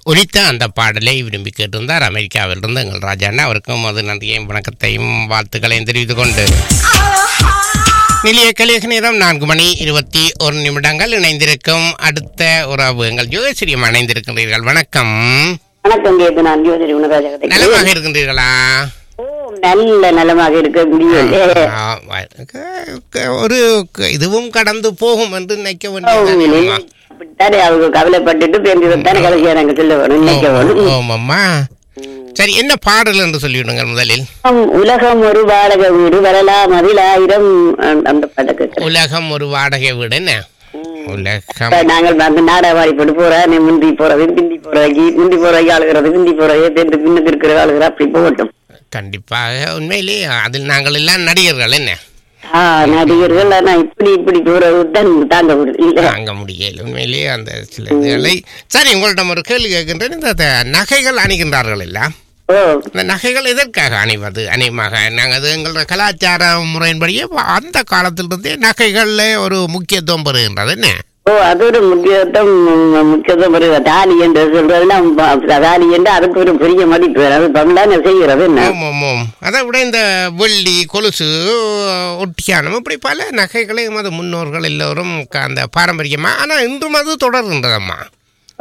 ஒலித்த அந்த பாடலை விரும்பி கேட்டிருந்தார் அமெரிக்காவிலிருந்து எங்கள் ராஜாண்ணா அவருக்கும் அது நன்றியையும் வணக்கத்தையும் வாழ்த்துக்களையும் தெரிவித்துக் கொண்டு நிலைய கலியக நேரம் நான்கு மணி இருபத்தி ஒரு நிமிடங்கள் இணைந்திருக்கும் அடுத்த உறவு எங்கள் ஜோதிஸ்ரீயம் இணைந்திருக்கின்றீர்கள் வணக்கம் வணக்கம் கேது நான் ஜோதிரி குணராஜா கதை நலமாக இருக்கின்றீர்களா ஓ நல்ல நலமாக இருக்க முடியல ஆ, வ- க- க- ஒரு க- இதுவும் கடந்து போகும் என்று நினைக்க வேண்டியது அப்படித்தானே அவங்க கவலைப்பட்டுட்டு பேருந்தானே கடைசியா நாங்க சொல்ல வேணும் நினைக்க வேணும் ஓமம்மா சரி என்ன பாடல் என்று சொல்லிவிடுங்க முதலில் உம், உலகம் ஒரு வாடக வீடு வரலாம் அதில் ஆயிரம் அஹ், அந்த படக்கு உலகம் ஒரு வாடகை வீடு என்ன உலகம் நாங்கள் அந்த நாடகவாடி போட்டு போறேன் நீ முந்தி போறது பிந்தி போறவைக்கு முந்தி போறவைக்கு ஆளுகிறது பிந்தி போறவைக்கு தேர்ந்து பின்னுக்கு இருக்கிற ஆளுகிற அப்படி போகட்டும் கண்டிப்பாக உண்மையிலேயே அதில் நாங்கள் எல்லாம் நடிகர்கள் என்ன ஆ நடிகர்கள் ஆனா இப்படி இப்படி போறது தான் தாங்க முடியும் இல்ல தாங்க முடியல உண்மையிலேயே அந்த சில இதுகளை சரி உங்கள்ட்ட ஒரு கேள்வி கேட்கின்றேன் இந்த த- நகைகள் அணிகின்றார்கள் எல்லாம் ஓ இந்த நகைகள் எதற்காக அணிவது அணியமாக நாங்கள் அது எங்களோட கலாச்சார முறையின்படியே வ- அந்த காலத்திலிருந்தே நகைகளில் ஒரு முக்கியத்துவம் பெறுகின்றது என்ன ஓ அது ஒரு முக்கியத்துவம் உம், முக்கியத்துவம் ஒரு தாலி என்று சொல்றதுன்னா ப- தாலி என்று அதுக்கு ஒரு பெரிய மதிப்பு அது தமிழான செய்கிறது என்ன ஆமாம் ஆமாம் அதை விட இந்த வெள்ளி கொலுசு ஒட்டியானம் இப்படி பல நகைகளையும் அது முன்னோர்கள் எல்லோரும் க- அந்த பாரம்பரியமாக ஆனால் இன்றும் அது தொடர்கின்றதம்மா